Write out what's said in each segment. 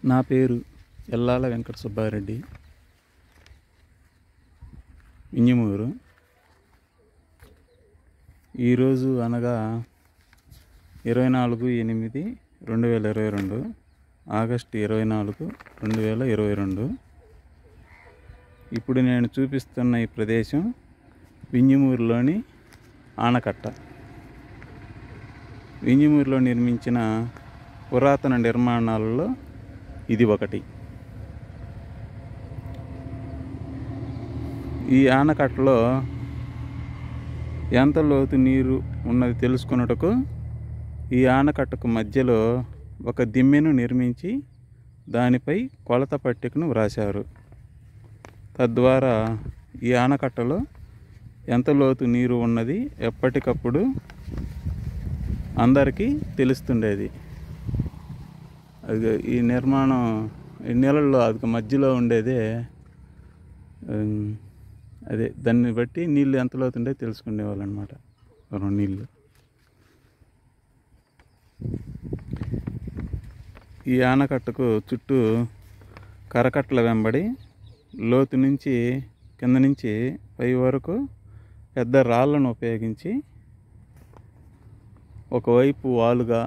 నా పేరు ఎల్లాల వెంకట సుబ్బారెడ్డి ఇంజమూరు ఈరోజు అనగా ఇరవై నాలుగు ఎనిమిది రెండు వేల ఇరవై రెండు ఆగస్టు ఇరవై నాలుగు రెండు వేల ఇరవై రెండు ఇప్పుడు నేను చూపిస్తున్న ఈ ప్రదేశం వింజమూరులోని ఆనకట్ట వింజమూరులో నిర్మించిన పురాతన నిర్మాణాలలో ఇది ఒకటి ఈ ఆనకట్టలో ఎంత లోతు నీరు ఉన్నది తెలుసుకున్నటకు ఈ ఆనకట్టకు మధ్యలో ఒక దిమ్మెను నిర్మించి దానిపై కొలత పట్టికను వ్రాశారు తద్వారా ఈ ఆనకట్టలో ఎంత లోతు నీరు ఉన్నది ఎప్పటికప్పుడు అందరికీ తెలుస్తుండేది అది ఈ నిర్మాణం ఈ నీళ్ళల్లో అది మధ్యలో ఉండేదే ఉమ్, అదే దాన్ని బట్టి నీళ్ళు ఎంత లోతుండే తెలుసుకునేవాళ్ళు అనమాట నీళ్ళు ఈ ఆనకట్టకు చుట్టూ కరకట్టల వెంబడి లోతు నుంచి కింద నుంచి పై వరకు పెద్ద రాళ్ళను ఉపయోగించి ఒకవైపు వాలుగా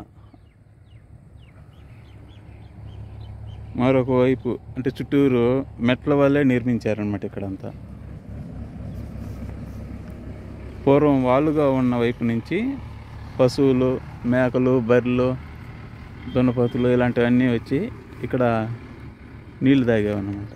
మరొక వైపు అంటే చుట్టూరు మెట్ల వల్లే నిర్మించారనమాట ఇక్కడంతా పూర్వం వాలుగా ఉన్న వైపు నుంచి పశువులు మేకలు బర్రెలు దున్నపోతులు ఇలాంటివన్నీ వచ్చి ఇక్కడ నీళ్లు తాగేవన్నమాట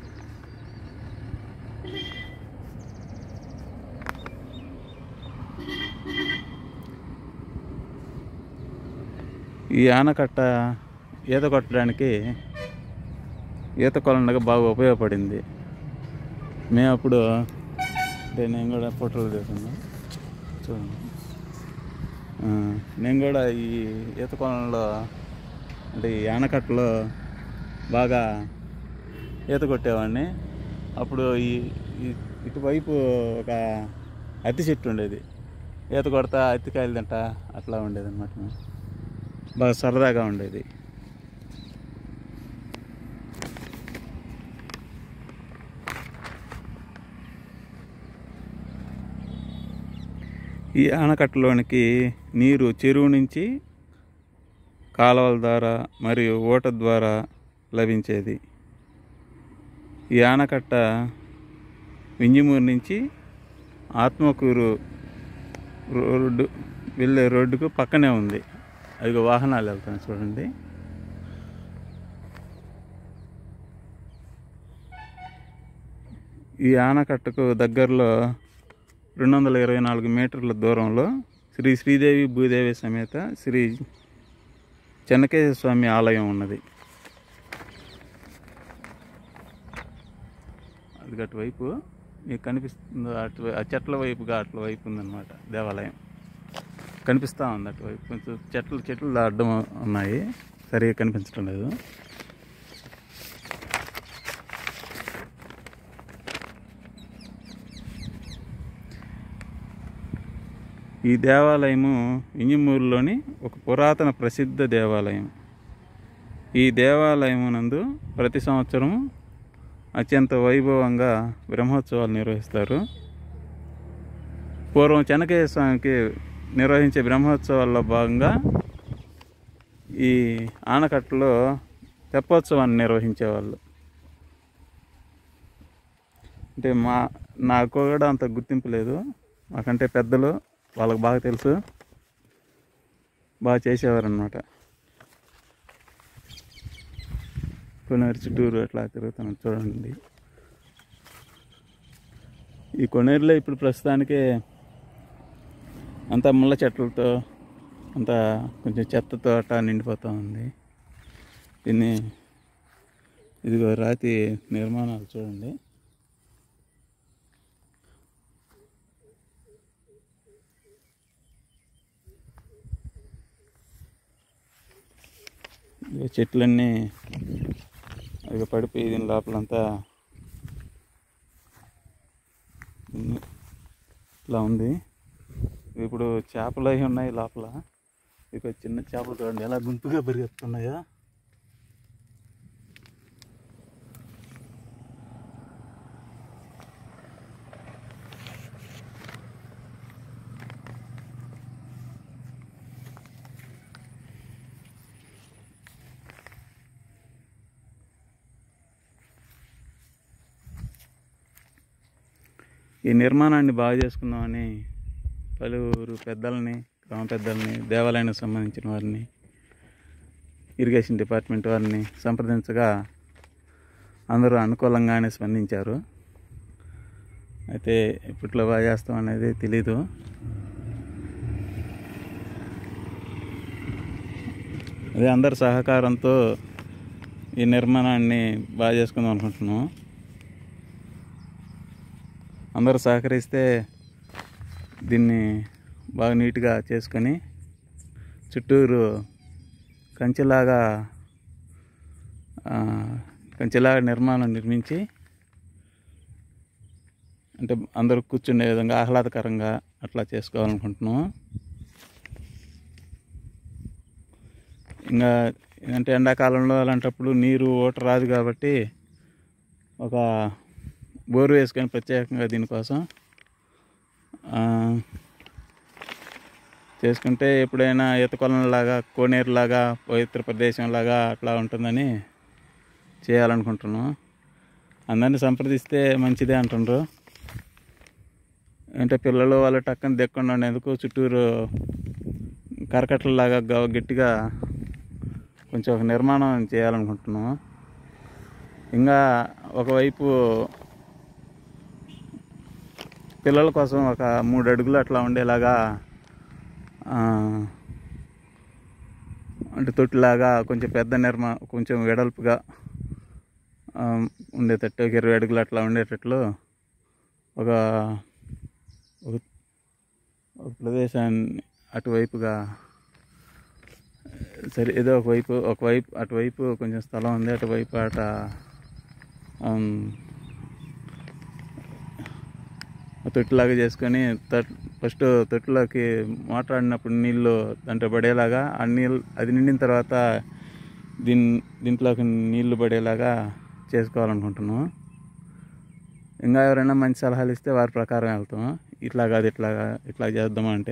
ఈ ఆనకట్ట ఈత కొట్టడానికి ఈత కొలండగా బాగా ఉపయోగపడింది మేము అప్పుడు అంటే నేను కూడా ఫోటోలు తీసుకున్నా చూడండి ఆ, నేను కూడా ఈ ఈత కొలంలో అంటే ఈ ఆనకట్టలో బాగా ఈత కొట్టేవాడిని అప్పుడు ఈ ఈ ఇటువైపు ఒక అత్తి చెట్టు ఉండేది ఈత కొడతా అత్తికాయలు తింటా అట్లా ఉండేది అనమాట బాగా సరదాగా ఉండేది ఈ ఆనకట్టలోనికి నీరు చెరువు నుంచి కాలువల ద్వారా మరియు ఓట ద్వారా లభించేది ఈ ఆనకట్ట వింజమూరు నుంచి ఆత్మకూరు రోడ్డు వెళ్ళే రోడ్డుకు పక్కనే ఉంది అవి వాహనాలు వెళ్తాయి చూడండి ఈ ఆనకట్టకు దగ్గరలో రెండు వందల ఇరవై నాలుగు మీటర్ల దూరంలో శ్రీ శ్రీదేవి భూదేవి సమేత శ్రీ చెన్నకేశ్వర స్వామి ఆలయం ఉన్నది అది అటువైపు మీకు కనిపిస్తుంది అటు ఆ చెట్ల వైపుగా అట్ల వైపు ఉందన్నమాట దేవాలయం కనిపిస్తూ ఉంది అటువైపు కొంచెం చెట్లు చెట్లు అడ్డం ఉన్నాయి సరిగా కనిపించడం లేదు ఈ దేవాలయము ఇంజమూరులోని ఒక పురాతన ప్రసిద్ధ దేవాలయం ఈ దేవాలయం నందు ప్రతి సంవత్సరం అత్యంత వైభవంగా బ్రహ్మోత్సవాలు నిర్వహిస్తారు పూర్వం చెనకేయ స్వామికి నిర్వహించే బ్రహ్మోత్సవాల్లో భాగంగా ఈ ఆనకట్టలో తెప్పోత్సవాన్ని నిర్వహించేవాళ్ళు అంటే మా నాకు కూడా అంత గుర్తింపు లేదు మాకంటే పెద్దలు వాళ్ళకి బాగా తెలుసు బాగా చేసేవారు అనమాట కొనేరు చుట్టూరు అట్లా తిరుగుతాను చూడండి ఈ కొనేరులో ఇప్పుడు ప్రస్తుతానికి అంతా ముళ్ళ చెట్లతో అంతా కొంచెం చెత్తతో అట్టా నిండిపోతూ ఉంది దీన్ని ఇదిగో రాతి నిర్మాణాలు చూడండి ఇదిగో చెట్లన్నీ అవి పడిపోయి దీని లోపలంతా ఉంది. ఇట్లా ఉంది ఇప్పుడు చేపలు అవి ఉన్నాయి లోపల ఇక చిన్న చేపలు చూడండి ఎలా గుంపుగా పెరిగెత్తున్నాయో ఈ నిర్మాణాన్ని బాగు చేసుకుందామని పలువురు పెద్దల్ని గ్రామ పెద్దల్ని దేవాలయానికి సంబంధించిన వారిని ఇరిగేషన్ డిపార్ట్మెంట్ వారిని సంప్రదించగా అందరూ అనుకూలంగానే స్పందించారు అయితే ఇప్పట్లో బాగా చేస్తాం అనేది తెలీదు అదే అందరి సహకారంతో ఈ నిర్మాణాన్ని బాగా చేసుకుందాం అనుకుంటున్నాం అందరూ సహకరిస్తే దీన్ని బాగా నీట్గా చేసుకొని చుట్టూరు కంచెలాగా ఆ, కంచెలాగా నిర్మాణం నిర్మించి అంటే అందరూ కూర్చునే విధంగా ఆహ్లాదకరంగా అట్లా చేసుకోవాలనుకుంటున్నాం ఇంకా అంటే ఎండాకాలంలో అలాంటప్పుడు నీరు ఓట రాదు కాబట్టి ఒక బోరు వేసుకొని ప్రత్యేకంగా దీనికోసం ఆ, చేసుకుంటే ఎప్పుడైనా ఈతకొలంలాగా కోనేరులాగా పవిత్ర ప్రదేశంలాగా అట్లా ఉంటుందని చేయాలనుకుంటున్నాం అందరిని సంప్రదిస్తే మంచిదే అంటుండ్రు అంటే పిల్లలు వాళ్ళు టక్కన దెక్కకుండా ఉండేందుకు చుట్టూరు కరకట్టలాగా గ- గట్టిగా కొంచెం ఒక నిర్మాణం చేయాలనుకుంటున్నాం ఇంకా ఒకవైపు పిల్లల కోసం ఒక మూడు అడుగులు అట్లా ఉండేలాగా ఆ, అంటే తొట్టిలాగా కొంచెం పెద్ద నిర్మా కొంచెం వెడల్పుగా ఆ, ఉండేటట్టు ఒక ఇరవై అడుగులు అట్లా ఉండేటట్లు ఒక ఒక ఒక ప్రదేశాన్ని అటువైపుగా సరే ఏదో ఒకవైపు ఒకవైపు అటువైపు కొంచెం స్థలం ఉంది అటువైపు అట ఆమ్, తొట్టిలాగా చేసుకొని తట్ ఫస్ట్ తొట్టిలోకి మోటార్ ఆడినప్పుడు నీళ్ళు దాంట్లో పడేలాగా ఆ నీళ్ళు అది నిండిన తర్వాత దీని దీంట్లోకి నీళ్లు పడేలాగా చేసుకోవాలనుకుంటున్నాం ఇంకా ఎవరైనా మంచి సలహాలు ఇస్తే వారి ప్రకారం వెళ్తాం ఇట్లా కాదు ఇట్లా ఇట్లా చేద్దాం అంటే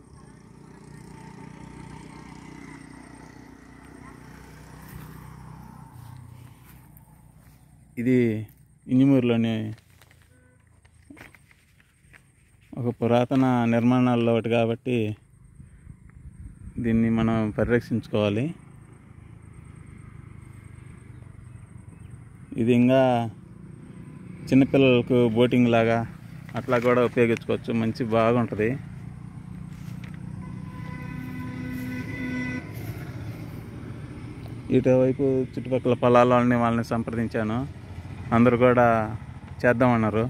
ఇది ఇంజమూరులోని ఒక పురాతన నిర్మాణాల్లో ఒకటి కాబట్టి దీన్ని మనం పరిరక్షించుకోవాలి ఇది ఇంకా చిన్నపిల్లలకు బోటింగ్ లాగా అట్లా కూడా ఉపయోగించుకోవచ్చు మంచి బాగుంటుంది ఇటువైపు చుట్టుపక్కల పొలాల వాళ్ళని వాళ్ళని సంప్రదించాను అందరూ కూడా చేద్దామన్నారు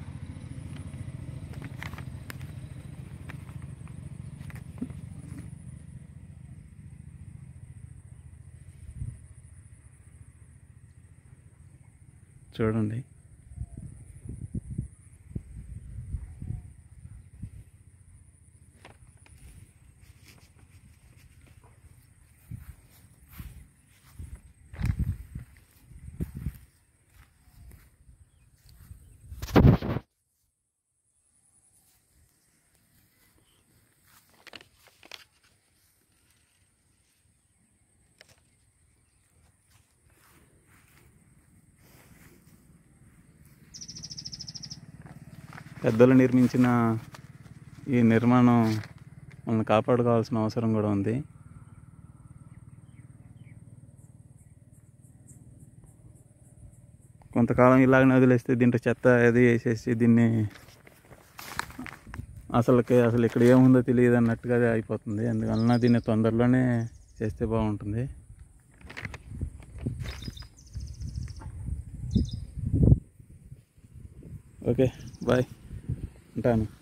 చూడండి పెద్దలు నిర్మించిన ఈ నిర్మాణం మనల్ని కాపాడుకోవాల్సిన అవసరం కూడా ఉంది కొంతకాలం ఇలాగనే వదిలేస్తే దీంట్లో చెత్త అది వేసేసి దీన్ని అసలుకి అసలు ఇక్కడ ఏముందో తెలియదు అన్నట్టుగా అయిపోతుంది అందువలన దీన్ని తొందరలోనే చేస్తే బాగుంటుంది ఓకే బాయ్ ఉంటాను